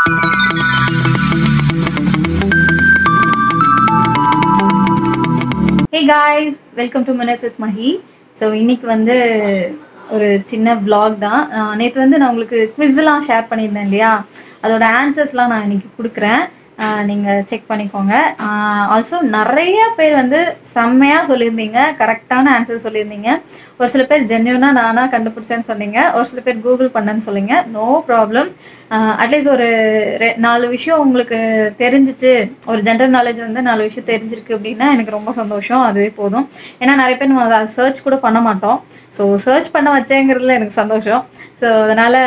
Hey guys welcome to minutes with Mahi so இன்னைக்கு வந்து ஒரு சின்ன vlog தான் நேற்று வந்து நான் உங்களுக்கு குவிஸ்லாம் ஷேர் பண்ணியிருந்தேன் இல்லையா அதோட ஆன்சர்ஸ்லாம் நான் இன்னைக்கு கொடுக்குறேன் நீங்கள் செக் பண்ணிக்கோங்க ஆல்சோ நிறைய பேர் வந்து செம்மையாக சொல்லியிருந்தீங்க கரெக்டான ஆன்சர் சொல்லியிருந்தீங்க ஒரு சில பேர் ஜென்யூனாக நானாக கண்டுபிடிச்சேன்னு சொன்னீங்க ஒரு சில பேர் கூகுள் பண்ணேன்னு சொன்னீங்க நோ ப்ராப்ளம் அட்லீஸ்ட் ஒரு ரெ- நாலு விஷயம் உங்களுக்கு தெரிஞ்சிச்சு ஒரு ஜென்ரல் நாலேஜ் வந்து நாலு விஷயம் தெரிஞ்சிருக்கு அப்படின்னா எனக்கு ரொம்ப சந்தோஷம் அதுவே போதும் ஏன்னா நிறைய பேர் நம்ம அதை சர்ச் கூட பண்ண மாட்டோம் ஸோ சர்ச் பண்ண வச்சேங்கிறதுல எனக்கு சந்தோஷம் ஸோ அதனால்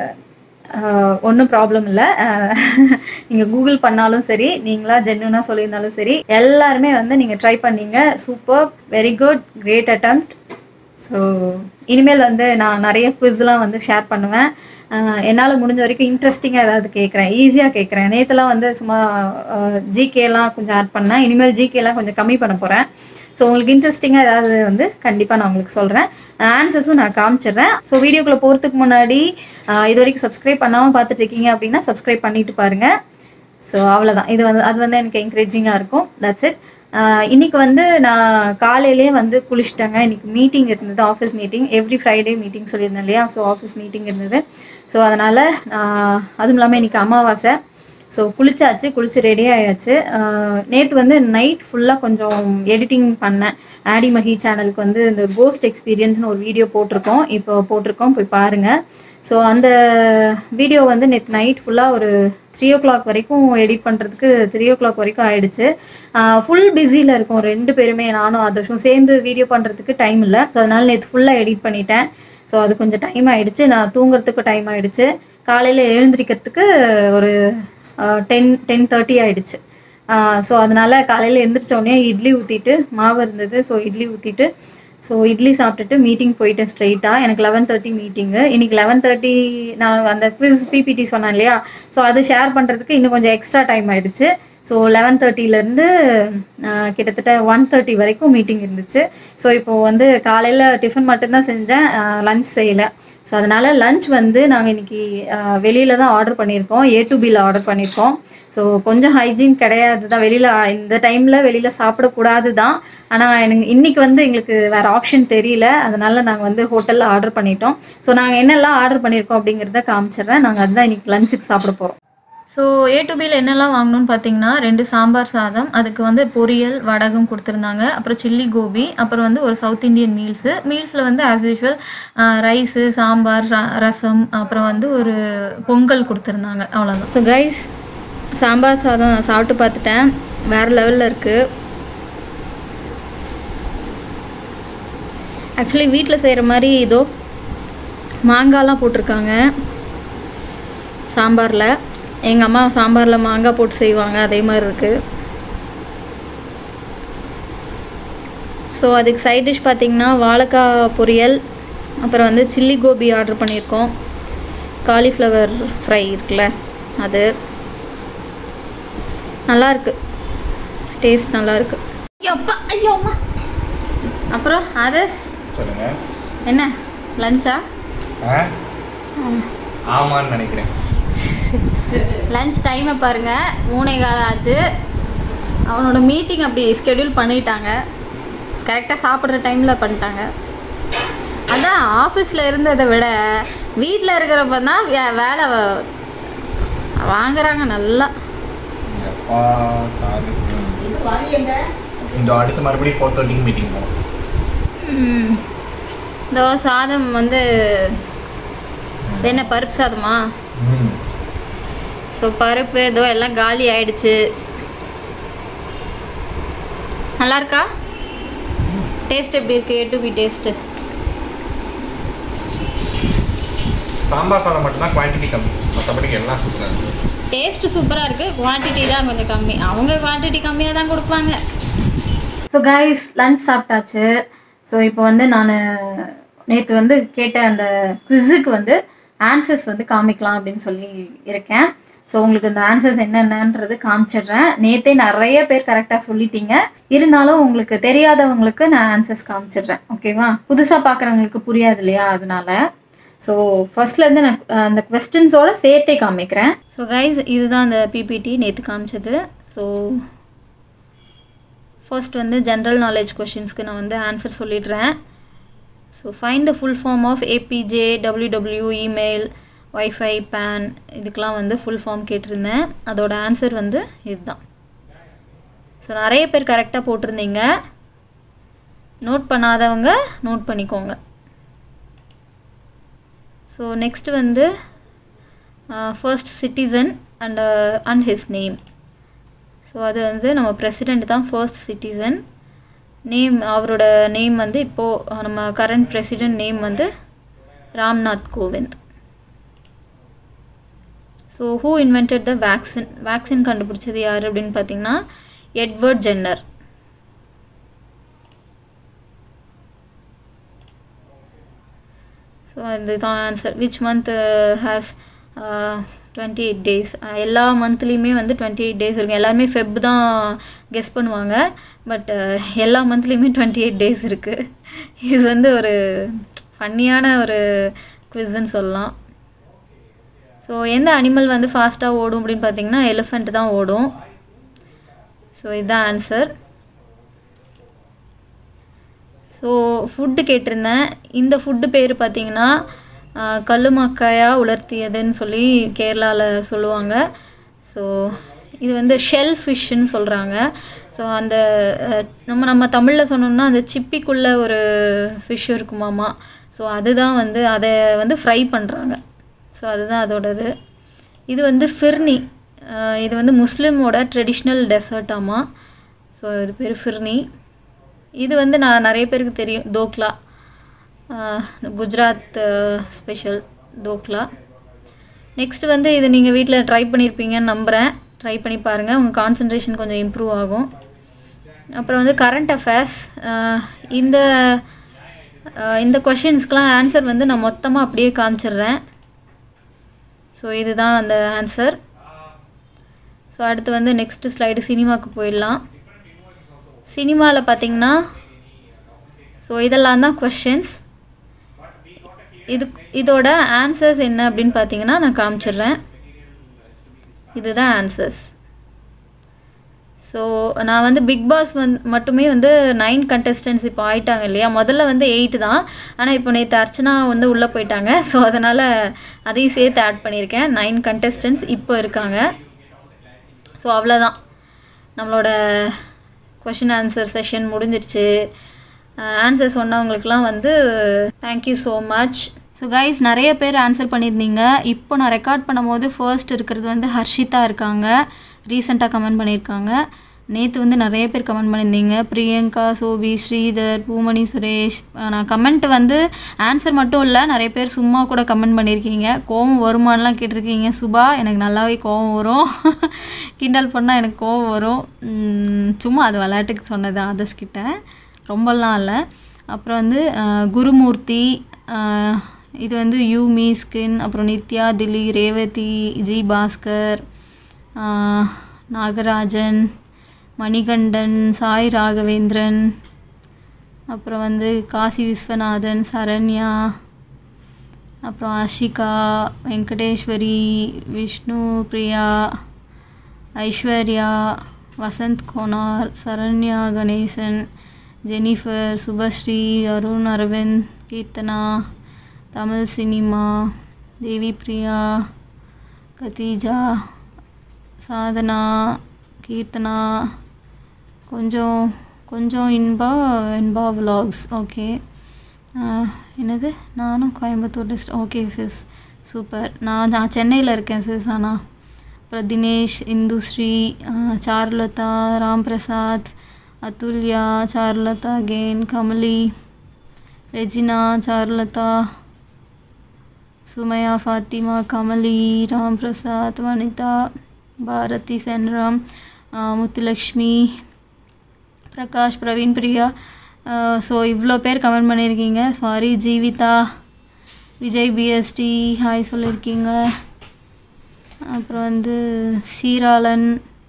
ஒன்றும் ப்ராப்ளம் இல்லை நீங்கள் கூகுள் பண்ணாலும் சரி நீங்களா ஜென்யூனாக சொல்லியிருந்தாலும் சரி எல்லாருமே வந்து நீங்கள் ட்ரை பண்ணீங்க super very good great attempt so இனிமேல் வந்து நான் நிறைய குவிஸ்லாம் வந்து ஷேர் பண்ணுவேன் என்னால் முடிஞ்ச வரைக்கும் இன்ட்ரெஸ்டிங்காக ஏதாவது கேட்குறேன் ஈஸியாக கேட்குறேன் நேற்றுலாம் வந்து சும்மா ஜிகேலாம் கொஞ்சம் ஆட் பண்ணேன் இனிமேல் ஜிகேலாம் கொஞ்சம் கம்மி பண்ண போகிறேன் ஸோ உங்களுக்கு இன்ட்ரெஸ்டிங்காக ஏதாவது வந்து கண்டிப்பாக நான் உங்களுக்கு சொல்கிறேன் ஆன்சர்ஸும் நான் காமிச்சிடுறேன் ஸோ வீடியோக்குள்ளே போகிறதுக்கு முன்னாடி ஆஹ் இது வரைக்கும் சப்ஸ்கிரைப் பண்ணாமல் பார்த்துட்டு இருக்கீங்க அப்படின்னா சப்ஸ்கிரைப் பண்ணிட்டு பாருங்கள் ஸோ அவ்வளோதான் இது வந்து அது வந்து எனக்கு என்கரேஜிங்காக இருக்கும் தட்ஸ் இட் இன்னைக்கு வந்து நான் காலையிலேயே வந்து குளிச்சிட்டேங்க இன்னைக்கு மீட்டிங் இருந்தது office meeting every Friday meeting சொல்லியிருந்தேன் இல்லையா ஸோ ஆஃபீஸ் மீட்டிங் இருந்தது ஸோ அதனால் அதுவும் இல்லாமல் இன்னைக்கு அமாவாசை ஸோ குளிச்சாச்சு குளிச்சு ரெடி ஆயாச்சு நேற்று வந்து நைட் ஃபுல்லாக கொஞ்சம் எடிட்டிங் பண்ணேன் ஆடி மஹி சேனலுக்கு வந்து இந்த கோஸ்ட் எக்ஸ்பீரியன்ஸ்னு ஒரு வீடியோ போட்டிருக்கோம் இப்போ போட்டிருக்கோம் போய் பாருங்கள் ஸோ அந்த வீடியோ வந்து நேற்று நைட் ஃபுல்லாக ஒரு த்ரீ ஓ கிளாக் வரைக்கும் எடிட் பண்ணுறதுக்கு த்ரீ ஓ கிளாக் வரைக்கும் ஆயிடுச்சு ஃபுல் பிஸியில் இருக்கும் ரெண்டு பேருமே நானும் ஆதர்ஷும் சேர்ந்து வீடியோ பண்ணுறதுக்கு டைம் இல்லை ஸோ அதனால நேற்று ஃபுல்லாக எடிட் பண்ணிட்டேன் ஸோ அது கொஞ்சம் டைம் ஆயிடுச்சு நான் தூங்குறதுக்கு டைம் ஆயிடுச்சு காலையில் எழுந்திரிக்கிறதுக்கு ஒரு டென் டென் தேர்ட்டி ஆயிடுச்சு ஸோ அதனால காலையில் எந்திரிச்ச உடனே இட்லி ஊற்றிட்டு மாவு இருந்தது ஸோ இட்லி ஊற்றிட்டு ஸோ இட்லி சாப்பிட்டுட்டு மீட்டிங் போயிட்டேன் ஸ்ட்ரெயிட்டாக எனக்கு லெவன் தேர்ட்டி மீட்டிங்கு இன்னைக்கு லெவன் தேர்ட்டி நான் அந்த குவிஸ் பிபிடி சொன்னேன் இல்லையா ஸோ அது ஷேர் பண்ணுறதுக்கு இன்னும் கொஞ்சம் எக்ஸ்ட்ரா டைம் ஆயிடுச்சு ஸோ லெவன் தேர்ட்டிலேருந்து கிட்டத்தட்ட ஒன் தேர்ட்டி வரைக்கும் மீட்டிங் இருந்துச்சு ஸோ இப்போது வந்து காலையில் டிஃபன் மட்டும்தான் செஞ்சேன் லஞ்ச் செய்யலை ஸோ அதனால் லஞ்ச் வந்து நாங்கள் இன்னைக்கு வெளியில் தான் ஆர்டர் பண்ணியிருக்கோம் ஏ டு பியில் ஆர்டர் பண்ணியிருக்கோம் ஸோ கொஞ்சம் ஹைஜீன் கிடையாது தான் வெளியில் இந்த டைமில் வெளியில் சாப்பிடக்கூடாது தான் ஆனால் எனக்கு இன்னைக்கு வந்து எங்களுக்கு வேறு ஆப்ஷன் தெரியல அதனால நாங்கள் வந்து ஹோட்டலில் ஆர்டர் பண்ணிட்டோம் ஸோ நாங்கள் என்னெல்லாம் ஆர்டர் பண்ணியிருக்கோம் அப்படிங்கிறத காமிச்சிடுறேன் நாங்கள் அதுதான் இன்னைக்கு லஞ்சுக்கு சாப்பிட போகிறோம் ஸோ ஏ டு பியில் என்னெல்லாம் வாங்கணும்னு பார்த்தீங்கன்னா ரெண்டு சாம்பார் சாதம் அதுக்கு வந்து பொரியல் வடகம் கொடுத்துருந்தாங்க அப்புறம் சில்லி கோபி அப்புறம் வந்து ஒரு சவுத் இந்தியன் மீல்ஸு மீல்ஸில் வந்து ஆஸ் யூஷுவல் ரைஸு சாம்பார் ர- ரசம் அப்புறம் வந்து ஒரு பொங்கல் கொடுத்துருந்தாங்க அவ்வளோதான் ஸோ கைஸ் சாம்பார் சாதம் நான் சாப்பிட்டு பார்த்துட்டேன் வேறு லெவலில் இருக்குது ஆக்சுவலி வீட்டில் செய்கிற மாதிரி இதோ மாங்காய்லாம் போட்டிருக்காங்க சாம்பாரில் எங்கள் அம்மா சாம்பாரில் மாங்காய் போட்டு செய்வாங்க அதே மாதிரி இருக்குது ஸோ அதுக்கு சைட் டிஷ் பார்த்தீங்கன்னா வாழைக்காய் பொரியல் அப்புறம் வந்து சில்லி கோபி ஆர்டர் பண்ணியிருக்கோம் காலிஃப்ளவர் ஃப்ரை இருக்குல்ல அது நல்லா இருக்கு டேஸ்ட் நல்லா இருக்கு ஐயோ அப்பா ஐயோ அம்மா அப்புறம் அதர்ஸ் சொல்லுங்க என்ன லஞ்சா ஆ? ஆமான்னு நினைக்கிறேன் லஞ்ச் டைமை பாருங்க மூணே காலம் ஆச்சு அவனோட மீட்டிங் அப்படி ஸ்கெடியூல் பண்ணிட்டாங்க கரெக்டாக சாப்பிட்ற டைமில் பண்ணிட்டாங்க அதான் ஆஃபீஸில் இருந்ததை விட வீட்டில் இருக்கிறப்ப தான் வே- வேலை வ- வாங்குறாங்க நல்லா அப்பா சாமி இந்த அடுத்த மறுபடியும் ஃபோர் தேர்ட்டிக்கு மீட்டிங் போகும் ம். இதோ சாதம் வந்து இது என்ன பருப்பு சாதமா ம் ஸோ பருப்பு ஏதோ எல்லாம் காலி ஆயிடுச்சு நல்லா இருக்கா டேஸ்ட் எப்படி இருக்கு A to B taste sambar சாதம் மட்டும்தான் குவான்டிட்டி கம்மி மற்றபடி எல்லாம் சூப்பராக இருக்கு டேஸ்ட் சூப்பராக இருக்கு குவான்டிட்டி தான் கொஞ்சம் கம்மி அவங்க குவான்டிட்டி கம்மியாக தான் கொடுப்பாங்க ஸோ கைஸ் லஞ்ச் சாப்பிட்டாச்சு ஸோ இப்போ வந்து நான் நேற்று வந்து கேட்ட அந்த குவிஸுக்கு வந்து ஆன்சர்ஸ் வந்து காமிக்கலாம் அப்படின்னு சொல்லி இருக்கேன் ஸோ உங்களுக்கு இந்த ஆன்சர்ஸ் என்னென்னன்றது காமிச்சிடுறேன் நேற்றே நிறைய பேர் கரெக்டாக சொல்லிட்டீங்க இருந்தாலும் உங்களுக்கு தெரியாதவங்களுக்கு நான் ஆன்சர்ஸ் காமிச்சிடுறேன் ஓகேவா புதுசாக பார்க்குறவங்களுக்கு புரியாது இல்லையா அதனால ஸோ ஃபர்ஸ்ட்லேருந்து நான் அஹ், அந்த கொஸ்டின்ஸோட சேர்த்தே காமிக்கிறேன் ஸோ கைஸ் இதுதான் அந்த பிபிடி நேற்று காமிச்சது ஸோ ஃபர்ஸ்ட் வந்து ஜென்ரல் நாலேஜ் கொஷின்ஸ்க்கு நான் வந்து ஆன்சர் சொல்லிடுறேன் so find the full form of APJ WWW email WiFi PAN இதுக்கெலாம் வந்து ஃபுல் ஃபார்ம் கேட்டிருந்தேன் அதோட ஆன்சர் வந்து இதுதான் ஸோ நிறைய பேர் கரெக்டாக போட்டிருந்தீங்க நோட் பண்ணாதவங்க நோட் பண்ணிக்கோங்க ஸோ நெக்ஸ்ட் வந்து first citizen and and his name so அது வந்து நம்ம பிரசிடெண்ட் தான் ஃபர்ஸ்ட் சிட்டிசன் நேம் அவரோட நேம் வந்து இப்போது நம்ம கரண்ட் பிரசிடெண்ட் நேம் வந்து Ramnath Kovind so who invented the vaccine vaccine கண்டுபிடிச்சது யார் அப்படின்னு பார்த்தீங்கன்னா எட்வர்ட் ஜென்னர் ஸோ இதுதான் answer which month has twenty eight days எல்லா மந்த்லேயுமே வந்து டுவெண்ட்டி எயிட் டேஸ் இருக்கும் எல்லாருமே ஃபெப் தான் கெஸ் பண்ணுவாங்க பட் எல்லா மந்த்லேயுமே டுவெண்ட்டி எயிட் டேஸ் இருக்குது இது வந்து ஒரு ஃபன்னியான ஒரு குவிஸ்ன்னு சொல்லலாம் ஸோ எந்த அனிமல் வந்து ஃபாஸ்ட்டாக ஓடும் அப்படின்னு பார்த்தீங்கன்னா எலிஃபண்ட் தான் ஓடும் ஸோ இதுதான் ஆன்சர் ஸோ ஃபுட்டு கேட்டிருந்தேன் இந்த ஃபுட்டு பேர் பார்த்தீங்கன்னா கல்லுமக்காயாக உலர்த்தியதுன்னு சொல்லி கேரளாவில் சொல்லுவாங்க ஸோ இது வந்து ஷெல் ஃபிஷ்ஷுன்னு சொல்கிறாங்க ஸோ அந்த அஹ், நம்ம நம்ம தமிழில் சொன்னோம்னா அந்த சிப்பிக்குள்ளே ஒரு ஃபிஷ் இருக்குமாமா ஸோ அதுதான் வந்து அதை வந்து ஃப்ரை பண்ணுறாங்க ஸோ அதுதான் அதோடது இது வந்து ஃபிர்னி அஹ், இது வந்து முஸ்லீமோட ட்ரெடிஷ்னல் டெசர்ட்டாமா ஸோ இது பேர் ஃபிர்னி இது வந்து நான் நிறைய பேருக்கு தெரியும் தோக்லா ஆஹ் குஜராத் ஸ்பெஷல் தோக்லா நெக்ஸ்ட் வந்து இது நீங்கள் வீட்டில் ட்ரை பண்ணியிருப்பீங்கன்னு நம்புகிறேன் ட்ரை பண்ணி பாருங்கள் உங்கள் கான்சன்ட்ரேஷன் கொஞ்சம் இம்ப்ரூவ் ஆகும் அப்புறம் வந்து கரண்ட் அஃபேர்ஸ் இந்த ஆஹ் இந்த கொஷின்ஸ்க்கெலாம் ஆன்சர் வந்து நான் மொத்தமாக அப்படியே காமிச்சிடுறேன் ஸோ இதுதான் அந்த ஆன்சர் ஸோ அடுத்து வந்து நெக்ஸ்ட் ஸ்லைடு சினிமாவுக்கு போயிடலாம் சினிமாவில் பார்த்தீங்கன்னா ஸோ இதெல்லாம் தான் கொஷின்ஸ் இது இதோட ஆன்சர்ஸ் என்ன அப்படின்னு பார்த்தீங்கன்னா நான் காமிச்சிடுறேன் இதுதான் ஆன்சர்ஸ் ஸோ நான் வந்து பிக் பாஸ் வந்து மட்டுமே வந்து நைன் கண்டஸ்டன்ஸ் இப்போ ஆயிட்டாங்க இல்லையா முதல்ல வந்து எயிட் தான் ஆனால் இப்போ நேற்று அர்ச்சனா வந்து உள்ளே போயிட்டாங்க ஸோ அதனால் அதையும் சேர்த்து ஆட் பண்ணியிருக்கேன் நைன் கண்டஸ்டன்ஸ் இப்போ இருக்காங்க ஸோ அவ்வளோதான் நம்மளோட கொஷின் ஆன்சர் செஷன் முடிஞ்சிருச்சு ஆன்சர் சொன்னவங்களுக்குலாம் வந்து thank you so much so guys நிறைய பேர் ஆன்சர் பண்ணியிருந்தீங்க இப்போ நான் ரெக்கார்ட் பண்ணும்போது ஃபர்ஸ்ட் இருக்கிறது வந்து ஹர்ஷிதா இருக்காங்க ரீசெண்டாக கமெண்ட் பண்ணியிருக்காங்க நேற்று வந்து நிறைய பேர் கமெண்ட் பண்ணியிருந்தீங்க பிரியங்கா சோபி ஸ்ரீதர் பூமணி சுரேஷ் அஹ் நான் கமெண்ட் வந்து ஆன்சர் மட்டும் இல்லை நிறைய பேர் சும்மா கூட கமெண்ட் பண்ணியிருக்கீங்க கோவம் வருமானலாம் கேட்டிருக்கீங்க சுபா எனக்கு நல்லாவே கோவம் வரும் கிண்டல் பண்ணால் எனக்கு கோவம் வரும் உம், சும்மா அது விளையாட்டுக்கு சொன்னது ஆதர்ஷ் கிட்ட ரொம்பலாம் இல்லை அப்புறம் வந்து அஹ், குருமூர்த்தி அஹ், இது வந்து யூமி ஸ்கின் அப்புறம் நித்யா திலி ரேவதி ஜி பாஸ்கர் ஆஹ், நாகராஜன் மணிகண்டன் சாய் ராகவேந்திரன் அப்புறம் வந்து காசி விஸ்வநாதன் சரண்யா அப்புறம் அஷிகா வெங்கடேஸ்வரி விஷ்ணு பிரியா ஐஸ்வர்யா வசந்த் கோனார் சரண்யா கணேசன் ஜெனிஃபர் சுபஸ்ரீ அருண் அரவிந்த் கீர்த்தனா தமிழ் சினிமா தேவி பிரியா கதீஜா சாதனா கீர்த்தனா கொஞ்சம் கொஞ்சம் இன்பா இன்பா விலாக்ஸ் ஓகே என்னது நானும் Coimbatore district okay sis super நான் நான் சென்னையில் இருக்கேன் சிஸ் ஆனால் அப்புறம் தினேஷ் இந்துஸ்ரீ ஆஹ் சாருலதா ராம் பிரசாத் அதுல்யா சாருலதா கெயின் கமலி ரெஜினா சாருலதா சுமையா ஃபாத்திமா கமலி ராம் பிரசாத் வனிதா பாரதி சென்ராம் ஆஹ் முத்துலக்ஷ்மி பிரகாஷ் பிரவீன் பிரியா ஸோ இவ்வளோ பேர் கமெண்ட் பண்ணியிருக்கீங்க sorry Jeevitha Vijay BST hi சொல்லியிருக்கீங்க அப்புறம் வந்து Seeralan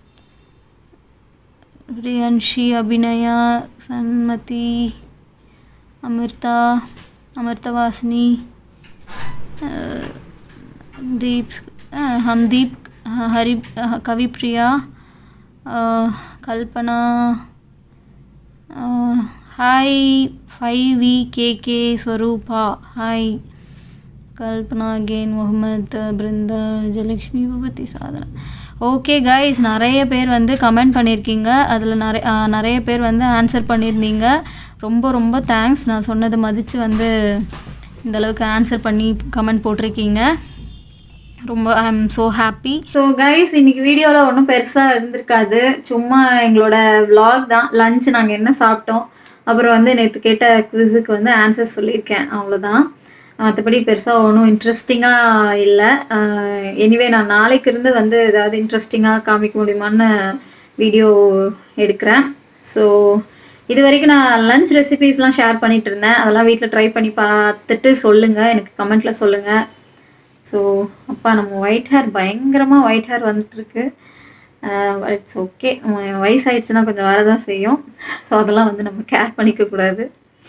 Priyanshi Abhinaya Sanmathi Amritha Amirthavasini Deep Hamdeep Hari Kavipriya Kalpana hi five V K K Swarupa hi Kalpana again Mohammed Brindha Jayalakshmi விபத்தி சாதனா ஓகே கைஸ் நிறைய பேர் வந்து கமெண்ட் பண்ணியிருக்கீங்க அதில் நிறைய ஆ, நிறைய பேர் வந்து ஆன்சர் பண்ணியிருந்தீங்க ரொம்ப ரொம்ப தேங்க்ஸ் நான் சொன்னதை மதித்து வந்து இந்த அளவுக்கு ஆன்சர் பண்ணி கமெண்ட் போட்டிருக்கீங்க ரொம்ப I am so happy so guys இன்னைக்கு வீடியோவில் ஒன்றும் பெருசாக இருந்திருக்காது சும்மா எங்களோட vlog தான் லஞ்ச் நாங்கள் என்ன சாப்பிட்டோம் அப்புறம் வந்து நேற்று கேட்ட குவிஸுக்கு வந்து ஆன்சர் சொல்லியிருக்கேன் அவ்வளோதான் மற்றபடி பெருசாக ஒன்றும் இன்ட்ரெஸ்டிங்காக இல்லை எனிவே நான் நாளைக்கு இருந்து வந்து ஏதாவது இன்ட்ரெஸ்டிங்காக காமிக்க முடியுமான்னு வீடியோ எடுக்கிறேன் ஸோ இது வரைக்கும் நான் லஞ்ச் ரெசிபீஸ்லாம் ஷேர் பண்ணிட்டு இருந்தேன் அதெல்லாம் வீட்டில் ட்ரை பண்ணி பார்த்துட்டு சொல்லுங்கள் எனக்கு கமெண்ட்டில் சொல்லுங்கள் ஸோ அப்பா நம்ம ஒயிட் ஹேர் பயங்கரமாக ஒயிட் ஹேர் வந்துட்டுருக்கு இட்ஸ் ஓகே வயசாயிடுச்சுன்னா கொஞ்சம் வரதான் செய்யும் ஸோ அதெல்லாம் வந்து நம்ம கேர் பண்ணிக்க கூடாது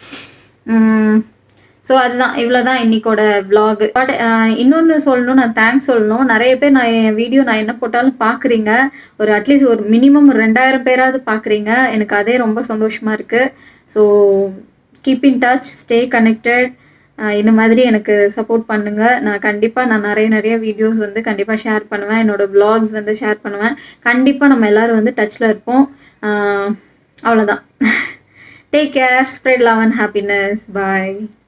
ஸோ அதுதான் இவ்வளோதான் இன்னைக்கோட vlog பட் இன்னொன்று சொல்லணும் நான் தேங்க்ஸ் சொல்லணும் நிறைய பேர் நான் என் வீடியோ நான் என்ன போட்டாலும் பார்க்குறீங்க ஒரு அட்லீஸ்ட் ஒரு மினிமம் ஒரு ரெண்டாயிரம் பேராவது பார்க்குறீங்க எனக்கு அதே ரொம்ப சந்தோஷமாக இருக்குது so keep in touch stay connected இந்த மாதிரி எனக்கு சப்போர்ட் பண்ணுங்க நான் கண்டிப்பாக நான் நிறைய நிறைய வீடியோஸ் வந்து கண்டிப்பாக ஷேர் பண்ணுவேன் என்னோட vlogs வந்து ஷேர் பண்ணுவேன் கண்டிப்பாக நம்ம எல்லாரும் வந்து டச்சில் இருப்போம் ஆஹ் அவ்வளோதான் take care spread love and happiness bye